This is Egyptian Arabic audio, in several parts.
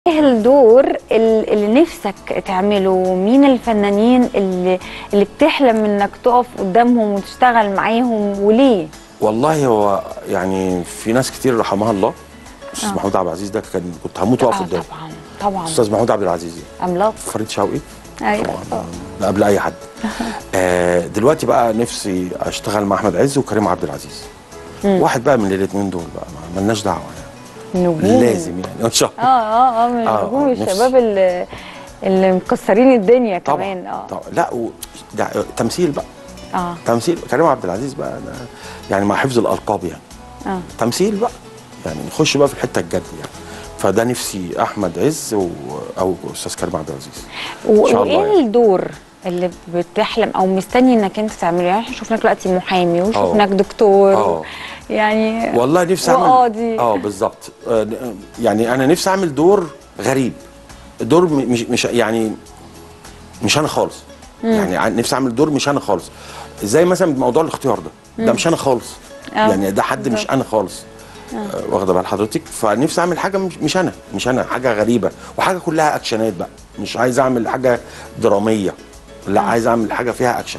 ايه الدور ال- اللي نفسك تعمله مين الفنانين اللي اللي بتحلم انك تقف قدامهم وتشتغل معاهم وليه والله هو يعني في ناس كتير رحمها الله استاذ آه. محمود عبد العزيز ده كان كنت هموت واقف آه قدامه طبعا طبعا استاذ محمود عبد العزيز عملاق فريد شوقي ايوه طبعا ده قبل اي حد آه دلوقتي بقى نفسي اشتغل مع احمد عز وكريم عبد العزيز واحد بقى من الاثنين دول بقى ما- ملناش دعوه يعني نجوم لازم يعني ان شاء اه الله اه اه من آه، نجوم نفسي. الشباب اللي اللي مكسرين الدنيا طبعا كمان اه طبعا لا و... ده تمثيل بقى اه تمثيل كريم عبد العزيز بقى ده يعني مع حفظ الالقاب يعني اه تمثيل بقى يعني نخش بقى في الحته الجد يعني فده نفسي احمد عز و... او استاذ كريم عبد العزيز و- إن شاء الله وايه يعني. الدور اللي بتحلم او مستني انك انت تعمله يعني احنا شفناك دلوقتي محامي وشفناك دكتور اه يعني والله نفسي اعمل وقاضي. اه بالظبط آه، يعني انا نفسي اعمل دور غريب دور م- مش مش يعني مش انا خالص يعني ع- نفسي اعمل دور مش انا خالص زي مثلا موضوع الاختيار ده ده مش انا خالص آه، يعني ده حد مش بالظبط. انا خالص آه، واخده بال حضرتك فنفسي اعمل حاجه مش, مش انا مش انا حاجه غريبه وحاجه كلها اكشنات بقى مش عايز اعمل حاجه دراميه لا عايز اعمل حاجه فيها اكشن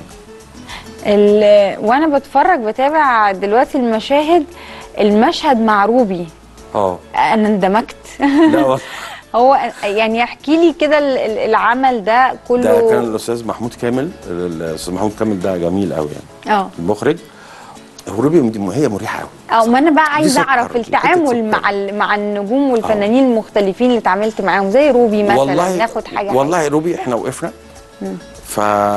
ال- وانا بتفرج بتابع دلوقتي المشاهد المشهد مع روبي اه انا اندمجت لا والله. هو يعني احكي لي كده ال- ال- العمل ده كله ده كان الاستاذ محمود كامل الاستاذ محمود كامل ده جميل قوي يعني اه المخرج روبي هي مريحه قوي اه ما انا بقى عايزه سكر، اعرف دي التعامل حتة مع سكر. ال- مع النجوم والفنانين المختلفين اللي اتعاملت معاهم زي روبي مثلا ناخد حاجه والله روبي احنا وقفنا ف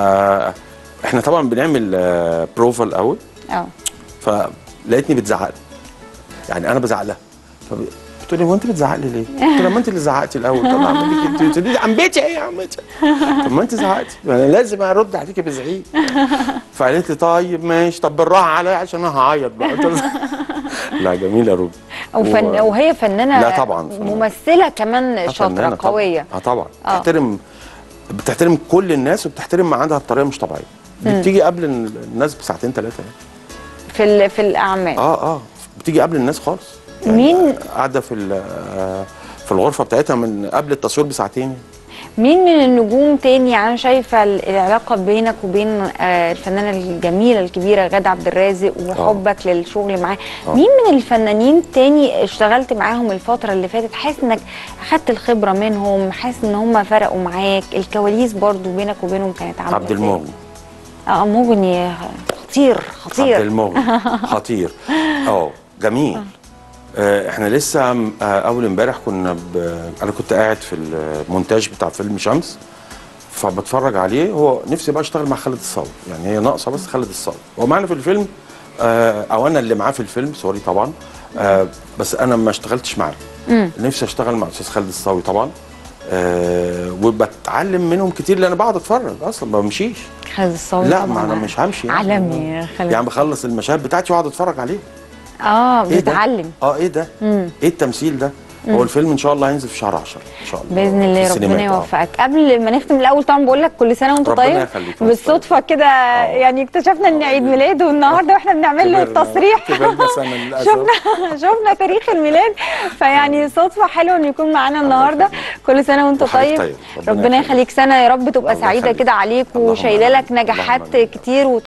احنا طبعا بنعمل آه، بروفا الاول اه فلقيتني بتزعق لي يعني انا بزعق لها فب- بتقول لي هو انت بتزعق لي ليه؟ قلت لها ما انت اللي زعقتي الاول طب اعمل لك انت تقولي لي عمتي ايه يا عمتي؟ طب ما انت زعقتي انا لازم ارد عليكي بزعيق فقالت لي طيب ماشي طب بالراحه عليا عشان انا هعيط بقى قلت لها لا جميله روبي وفن... و- وهي فنانه لا طبعا فنانة. ممثله كمان آه، شاطره فنانة طبعاً. قويه اه طبعا آه. بتحترم بتحترم كل الناس وبتحترم معادها بطريقه مش طبيعيه دي بتيجي قبل الناس بساعتين ثلاثه يعني. في ال... في الاعمال اه اه بتيجي قبل الناس خالص مين؟ قاعده في ال- آه، في الغرفه بتاعتها من قبل التصوير بساعتين يعني. مين من النجوم تاني يعني انا شايفه ال- العلاقه بينك وبين آه، الفنانه الجميله الكبيره غاده عبد الرازق وحبك للشغل معاه آه. مين من الفنانين تاني اشتغلت معاهم الفتره اللي فاتت حاسس انك اخدت الخبره منهم حاسس ان هم فرقوا معاك الكواليس برضو بينك وبينهم كانت عامله عبد إزاي؟ المغني اه مغني خطير عبد خطير المغني خطير اه جميل آه احنا لسه م- آه اول امبارح كنا ب... انا كنت قاعد في المونتاج بتاع فيلم شمس فبتفرج عليه هو نفسي بقى اشتغل مع خالد الصاوي يعني هي ناقصه بس خالد الصاوي هو معانا في الفيلم آه او انا اللي معاه في الفيلم سوري طبعا آه بس انا ما اشتغلتش معاه نفسي اشتغل مع الاستاذ خالد الصاوي طبعا آه وبتعلم منهم كتير لان انا بقعد اتفرج اصلا ما بمشيش خالد الصاوي لا طبعاً ما انا مش همشي يعني. عالمي يا خالد يعني بخلص المشاهد بتاعتي واقعد اتفرج عليه اه ايه ده؟ بتتعلم اه ايه ده؟ مم. ايه التمثيل ده؟ هو الفيلم ان شاء الله هينزل في شهر 10 ان شاء الله باذن في الله السينمات، ربنا آه. يوفقك قبل ما نختم الاول طبعا بقول لك كل سنه وانت ربنا طيب يخليك. بالصدفه كده يعني اكتشفنا ان عيد ميلاده النهارده واحنا بنعمل له كبرنا- التصريح كبرنا سنه للاسف شفنا شفنا تاريخ الميلاد فيعني صدفه حلوه انه يكون معانا النهارده كل سنه وانت وحضرتك طيب طيب. ربنا ربنا يخليك. يخليك سنه يا رب تبقى الله سعيده يخليك. كده عليك اللهم وشايله لك آمين. نجاحات اللهم آمين. كتير